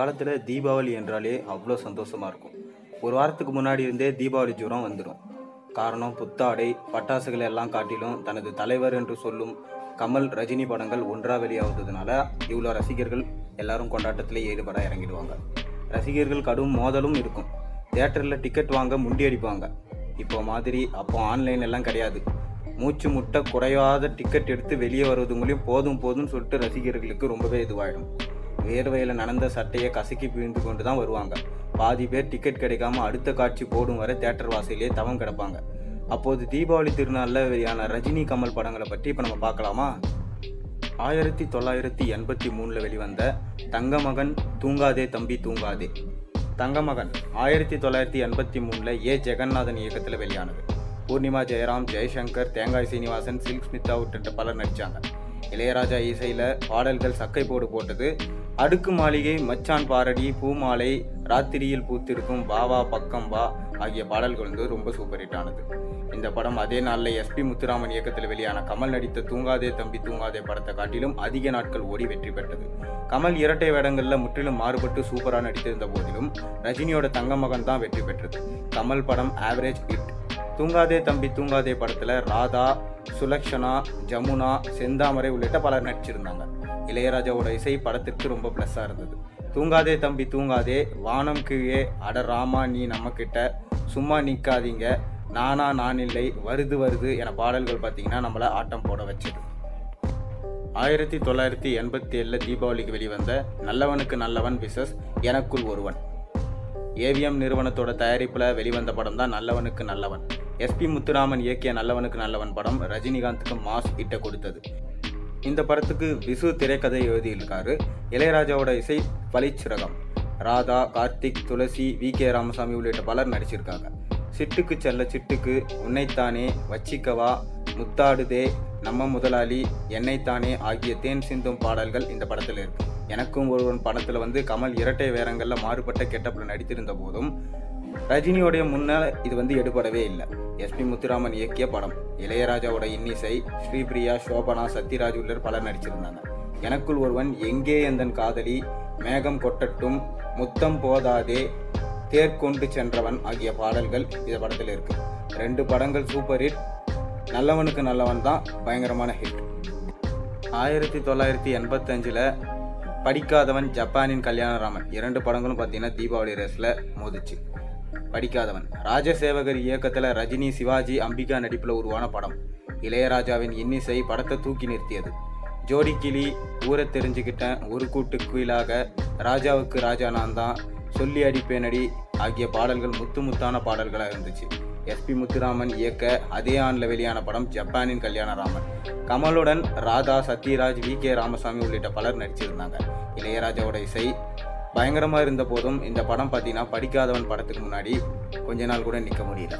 காலத்தில் தீபாவளி என்றாலே அவ்வளோ சந்தோஷமாக இருக்கும் ஒரு வாரத்துக்கு முன்னாடி இருந்தே தீபாவளி ஜுரம் வந்துடும் காரணம் புத்தாடை பட்டாசுகளை எல்லாம் காட்டிலும் தனது தலைவர் என்று சொல்லும் கமல் ரஜினி படங்கள் ஒன்றா வெளியாகுறதுனால இவ்வளோ ரசிகர்கள் எல்லாரும் கொண்டாட்டத்தில் ஈடுபட இறங்கிடுவாங்க ரசிகர்கள் கடும் மோதலும் இருக்கும் தியேட்டரில் டிக்கெட் வாங்க முண்டி அடிப்பாங்க இப்போ மாதிரி அப்போ ஆன்லைன் எல்லாம் கிடையாது மூச்சு முட்டை குறையாத டிக்கெட் எடுத்து வெளியே வருவதுங்களையும் போதும் போதும்னு சொல்லிட்டு ரசிகர்களுக்கு ரொம்பவே இதுவாயிடும் வேர்வையில் நனந்த சட்டையை கசக்கி பிழிந்து கொண்டு தான் வருவாங்க பாதி பேர் டிக்கெட் கிடைக்காம அடுத்த காட்சி போடும் வரை தேட்டர் வாசலிலே தவம் கிடப்பாங்க அப்போது தீபாவளி திருநாளில் வெளியான ரஜினி கமல் படங்களை பற்றி இப்போ நம்ம பார்க்கலாமா ஆயிரத்தி தொள்ளாயிரத்தி எண்பத்தி மூணில் வெளிவந்த தங்கமகன் தூங்காதே தம்பி தூங்காதே தங்கமகன் ஆயிரத்தி தொள்ளாயிரத்தி எண்பத்தி மூணில் ஏ ஜெகநாதன் இயக்கத்தில் வெளியானது பூர்ணிமா ஜெயராம் ஜெய்சங்கர் தேங்காய் சீனிவாசன் சில்க் ஸ்மிதா உட்பட பலர் நடித்தாங்க இளையராஜா இசையில் பாடல்கள் சக்கை போடு போட்டது அடுக்கு மாளிகை மச்சான் பாரடி பூமாலை ராத்திரியில் பூத்திருக்கும் பாவா பக்கம் வா ஆகிய பாடல்கள் வந்து ரொம்ப சூப்பர் ஹிட் ஆனது இந்த படம் அதே நாளில் எஸ்பி முத்துராமன் இயக்கத்தில் வெளியான கமல் நடித்த தூங்காதே தம்பி தூங்காதே படத்தை காட்டிலும் அதிக நாட்கள் ஓடி வெற்றி பெற்றது கமல் இரட்டை வேடங்களில் முற்றிலும் மாறுபட்டு சூப்பராக நடித்திருந்த போதிலும் ரஜினியோட தங்கமகன் தான் வெற்றி பெற்றது கமல் படம் ஆவரேஜ் ஹிட் தூங்காதே தம்பி தூங்காதே படத்தில் ராதா சுலக்ஷனா ஜமுனா செந்தாமரை உள்ளிட்ட பலர் நடிச்சிருந்தாங்க இளையராஜாவோட இசை படத்திற்கு ரொம்ப ப்ளஸ்ஸாக இருந்தது தூங்காதே தம்பி தூங்காதே வானம் கீழே அட ராமா நீ நம்மக்கிட்ட சும்மா நிற்காதீங்க நானா நான் இல்லை வருது வருது என பாடல்கள் பார்த்தீங்கன்னா நம்மளை ஆட்டம் போட வச்சது ஆயிரத்தி தொள்ளாயிரத்தி எண்பத்தி ஏழில் தீபாவளிக்கு வெளிவந்த நல்லவனுக்கு நல்லவன் விசஸ் எனக்குள் ஒருவன் ஏவிஎம் நிறுவனத்தோட தயாரிப்பில் வெளிவந்த படம் தான் நல்லவனுக்கு நல்லவன் எஸ்பி முத்துராமன் இயக்கிய நல்லவனுக்கு நல்லவன் படம் ரஜினிகாந்துக்கு மாஸ் இட்ட கொடுத்தது இந்த படத்துக்கு விசு திரைக்கதை எழுதியிருக்காரு இளையராஜாவோட இசை பளிச்சிரகம் ராதா கார்த்திக் துளசி வி கே ராமசாமி உள்ளிட்ட பலர் நடிச்சிருக்காங்க சிட்டுக்கு செல்ல சிட்டுக்கு உன்னைத்தானே வச்சிக்கவா முத்தாடுதே நம்ம முதலாளி என்னைத்தானே ஆகிய தேன் சிந்தும் பாடல்கள் இந்த படத்தில் இருக்கு எனக்கும் ஒருவன் படத்தில் வந்து கமல் இரட்டை வேரங்களில் மாறுபட்ட கெட்டப்பில் நடித்திருந்த போதும் ரஜினியோடைய முன்னால் இது வந்து எடுபடவே இல்லை எஸ்பி முத்துராமன் இயக்கிய படம் இளையராஜாவோட இன்னிசை ஸ்ரீபிரியா சோபனா சத்யராஜ் உள்ளிட்ட பலர் நடிச்சிருந்தாங்க எனக்குள் ஒருவன் எங்கே எந்தன் காதலி மேகம் கொட்டட்டும் முத்தம் போதாதே தேர் கொண்டு சென்றவன் ஆகிய பாடல்கள் இந்த படத்தில் இருக்கு ரெண்டு படங்கள் சூப்பர் ஹிட் நல்லவனுக்கு நல்லவன் தான் பயங்கரமான ஹிட் ஆயிரத்தி தொள்ளாயிரத்தி எண்பத்தஞ்சில் படிக்காதவன் ஜப்பானின் கல்யாணராமன் இரண்டு படங்களும் பார்த்தீங்கன்னா தீபாவளி ரேஸில் மோதிச்சு படிக்காதவன் ராஜசேவகர் இயக்கத்தில் ரஜினி சிவாஜி அம்பிகா நடிப்பில் உருவான படம் இளையராஜாவின் இன்னிசை படத்தை தூக்கி நிறுத்தியது ஜோடி கிளி ஊரை தெரிஞ்சுக்கிட்டேன் ஒரு கூட்டு குயிலாக ராஜாவுக்கு ராஜா நான் தான் சொல்லி அடிப்பேனடி ஆகிய பாடல்கள் முத்து முத்தான பாடல்களாக இருந்துச்சு எஸ்பி முத்துராமன் இயக்க அதே ஆண்டில் வெளியான படம் ஜப்பானின் கல்யாணராமன் கமலுடன் ராதா சத்யராஜ் வி கே ராமசாமி உள்ளிட்ட பலர் நடிச்சிருந்தாங்க இளையராஜாவோட இசை பயங்கரமாக இருந்த போதும் இந்த படம் பார்த்தீங்கன்னா படிக்காதவன் படத்துக்கு முன்னாடி கொஞ்ச நாள் கூட நிற்க முடியல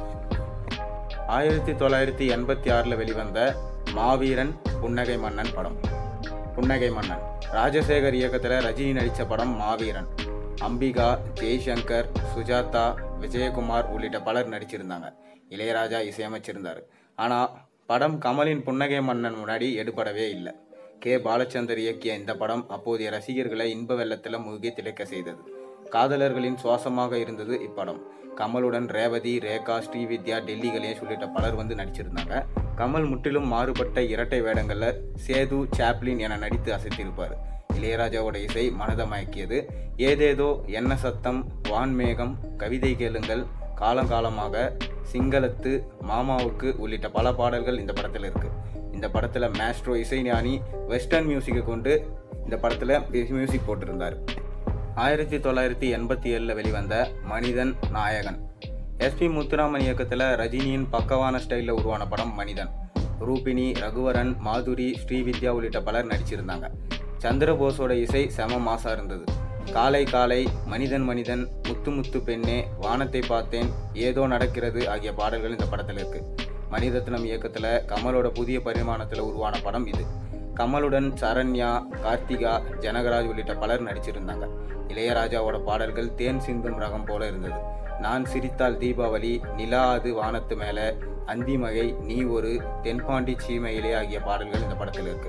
ஆயிரத்தி தொள்ளாயிரத்தி எண்பத்தி ஆறில் வெளிவந்த மாவீரன் புன்னகை மன்னன் படம் புன்னகை மன்னன் ராஜசேகர் இயக்கத்தில் ரஜினி நடித்த படம் மாவீரன் அம்பிகா ஜெய்சங்கர் சுஜாதா விஜயகுமார் உள்ளிட்ட பலர் நடிச்சிருந்தாங்க இளையராஜா இசையமைச்சிருந்தார் ஆனால் படம் கமலின் புன்னகை மன்னன் முன்னாடி எடுபடவே இல்லை கே பாலச்சந்தர் இயக்கிய இந்த படம் அப்போதைய ரசிகர்களை இன்ப வெள்ளத்தில் மூழ்கி திளைக்க செய்தது காதலர்களின் சுவாசமாக இருந்தது இப்படம் கமலுடன் ரேவதி ரேகா ஸ்ரீவித்யா டெல்லி கணேஷ் உள்ளிட்ட பலர் வந்து நடிச்சிருந்தாங்க கமல் முற்றிலும் மாறுபட்ட இரட்டை வேடங்களில் சேது சாப்ளின் என நடித்து அசைத்திருப்பார் இளையராஜாவோட இசை மனதை மயக்கியது ஏதேதோ என்ன சத்தம் வான்மேகம் கவிதை கேளுங்கள் காலங்காலமாக சிங்களத்து மாமாவுக்கு உள்ளிட்ட பல பாடல்கள் இந்த படத்தில் இருக்கு இந்த படத்தில் மேஸ்ட்ரோ இசைஞானி வெஸ்டர்ன் மியூசிக்கை கொண்டு இந்த படத்தில் மியூசிக் போட்டிருந்தார் ஆயிரத்தி தொள்ளாயிரத்தி எண்பத்தி ஏழில் வெளிவந்த மனிதன் நாயகன் எஸ்பி முத்துராமன் இயக்கத்தில் ரஜினியின் பக்கவான ஸ்டைலில் உருவான படம் மனிதன் ரூபினி ரகுவரன் மாதுரி ஸ்ரீவித்யா உள்ளிட்ட பலர் நடிச்சிருந்தாங்க சந்திரபோஸோட இசை செம மாசா இருந்தது காலை காலை மனிதன் மனிதன் முத்து முத்து பெண்ணே வானத்தை பார்த்தேன் ஏதோ நடக்கிறது ஆகிய பாடல்கள் இந்த படத்தில் இருக்கு மணிரத்னம் இயக்கத்தில் கமலோட புதிய பரிமாணத்தில் உருவான படம் இது கமலுடன் சரண்யா கார்த்திகா ஜனகராஜ் உள்ளிட்ட பலர் நடிச்சிருந்தாங்க இளையராஜாவோட பாடல்கள் தேன் சிந்தும் ரகம் போல இருந்தது நான் சிரித்தால் தீபாவளி நிலா அது வானத்து மேல அந்திமகை நீ ஒரு தென்பாண்டி சீமையிலே ஆகிய பாடல்கள் இந்த படத்தில் இருக்கு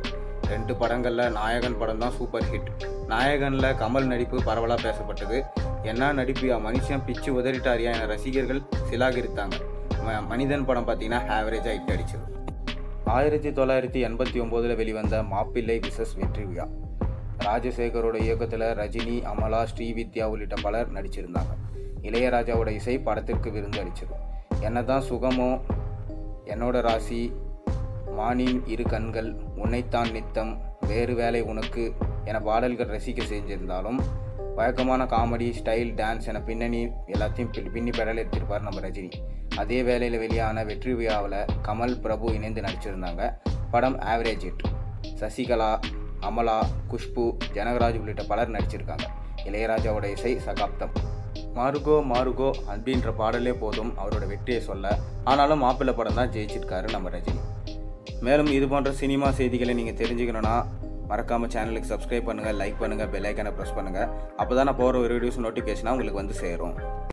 ரெண்டு படங்களில் நாயகன் படம் தான் சூப்பர் ஹிட் நாயகனில் கமல் நடிப்பு பரவலாக பேசப்பட்டது என்ன நடிப்பியா மனுஷன் பிச்சு உதறிட்டாரியா என ரசிகர்கள் சிலாகிருத்தாங்க ம- மனிதன் படம் பார்த்தீங்கன்னா ஆவரேஜாக ஹிட் அடிச்சது ஆயிரத்தி தொள்ளாயிரத்தி எண்பத்தி ஒம்போதில் வெளிவந்த மாப்பிள்ளை விசஸ் வெற்றி விழா ராஜசேகரோட இயக்கத்தில் ரஜினி அமலா ஸ்ரீவித்யா உள்ளிட்ட பலர் நடிச்சிருந்தாங்க இளையராஜாவோட இசை படத்திற்கு விருந்து அளிச்சது என்னதான் சுகமோ என்னோட ராசி மானின் இரு கண்கள் உன்னைத்தான் நித்தம் வேறு வேலை உனக்கு என பாடல்கள் ரசிக்க செஞ்சிருந்தாலும் வழக்கமான காமெடி ஸ்டைல் டான்ஸ் என பின்னணி எல்லாத்தையும் பி- பின்னி பெடல் எடுத்திருப்பார் நம்ம ரஜினி அதே வேளையில் வெளியான வெற்றி விழாவில் கமல் பிரபு இணைந்து நடிச்சிருந்தாங்க படம் ஆவரேஜ் ஹிட் சசிகலா அமலா குஷ்பு ஜனகராஜ் உள்ளிட்ட பலர் நடிச்சிருக்காங்க இளையராஜாவோட இசை சகாப்தம் மாருகோ மாருகோ அப்படின்ற பாடலே போதும் அவரோட வெற்றியை சொல்ல ஆனாலும் மாப்பிள்ளை படம் தான் ஜெயிச்சிருக்காரு நம்ம ரஜினி மேலும் இது போன்ற சினிமா செய்திகளை நீங்கள் தெரிஞ்சுக்கணுன்னா மறக்காமல் சேனலுக்கு சப்ஸ்கிரைப் பண்ணுங்கள் லைக் பண்ணுங்கள் பெல் ஐக்கனை ப்ரெஸ் பண்ணுங்கள் அப்போ தான் நான் போகிற ஒரு வீடியோஸ் நோட்டிஃபிகேஷனாக உங்களுக்கு வந்து சேரும்